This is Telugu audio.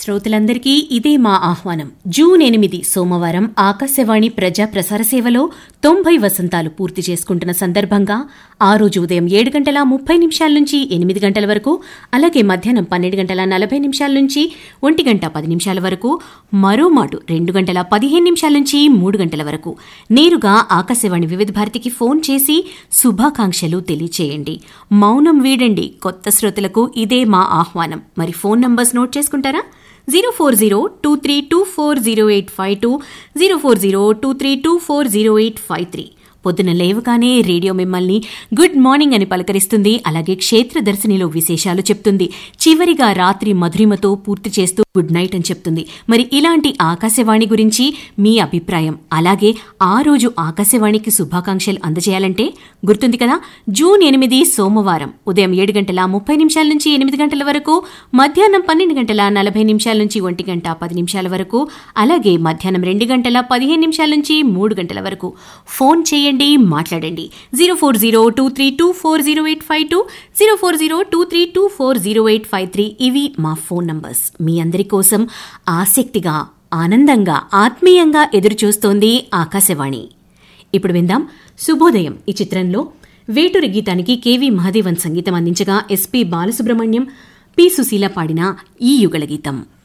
శ్రోతలందరికీ ఇదే మా ఆహ్వానం జూన్ ఎనిమిది సోమవారం ఆకాశవాణి ప్రజా ప్రసార సేవలో తొంభై వసంతాలు పూర్తి చేసుకుంటున్న సందర్భంగా ఆ రోజు ఉదయం ఏడు గంటల ముప్పై నిమిషాల నుంచి ఎనిమిది గంటల వరకు అలాగే మధ్యాహ్నం పన్నెండు గంటల నలభై నిమిషాల నుంచి ఒంటి గంట పది నిమిషాల వరకు మరో మాటు రెండు గంటల పదిహేను నిమిషాల నుంచి మూడు గంటల వరకు నేరుగా ఆకాశవాణి వివిధ భారతికి ఫోన్ చేసి శుభాకాంక్షలు తెలియచేయండి మౌనం వీడండి కొత్త శ్రోతలకు ఇదే మా ఆహ్వానం మరి ఫోన్ నంబర్స్ నోట్ చేసుకుంటారా zero four zero two three two four zero eight five two zero four zero two three two four zero eight five three పొద్దున లేవగానే రేడియో మిమ్మల్ని గుడ్ మార్నింగ్ అని పలకరిస్తుంది అలాగే క్షేత్ర దర్శనిలో విశేషాలు చెప్తుంది చివరిగా రాత్రి మధురిమతో పూర్తి చేస్తూ గుడ్ నైట్ అని చెప్తుంది మరి ఇలాంటి ఆకాశవాణి గురించి మీ అభిప్రాయం అలాగే ఆ రోజు ఆకాశవాణికి శుభాకాంక్షలు అందజేయాలంటే గుర్తుంది కదా జూన్ ఎనిమిది సోమవారం ఉదయం ఏడు గంటల ముప్పై నిమిషాల నుంచి ఎనిమిది గంటల వరకు మధ్యాహ్నం పన్నెండు గంటల నలభై నిమిషాల నుంచి ఒంటి గంట పది నిమిషాల వరకు అలాగే మధ్యాహ్నం రెండు గంటల పదిహేను నిమిషాల నుంచి మూడు గంటల వరకు ఫోన్ చేయండి మాట్లాడండి zero four zero two three two four zero eight five two zero four zero two three two four zero eight five three ఇవి మా ఫోన్ నంబర్స్ మీ అందరి కోసం ఆసక్తిగా ఆనందంగా ఆత్మీయంగా ఎదురుచూస్తోంది ఆకాశవాణి ఇప్పుడు విందాం శుభోదయం ఈ చిత్రంలో వేటూరి గీతానికి కెవి మహాదేవన్ సంగీతం అందించగా ఎస్పి బాలసుబ్రహ్మణ్యం పి సుశీల పాడిన ఈ యుగళ గీతం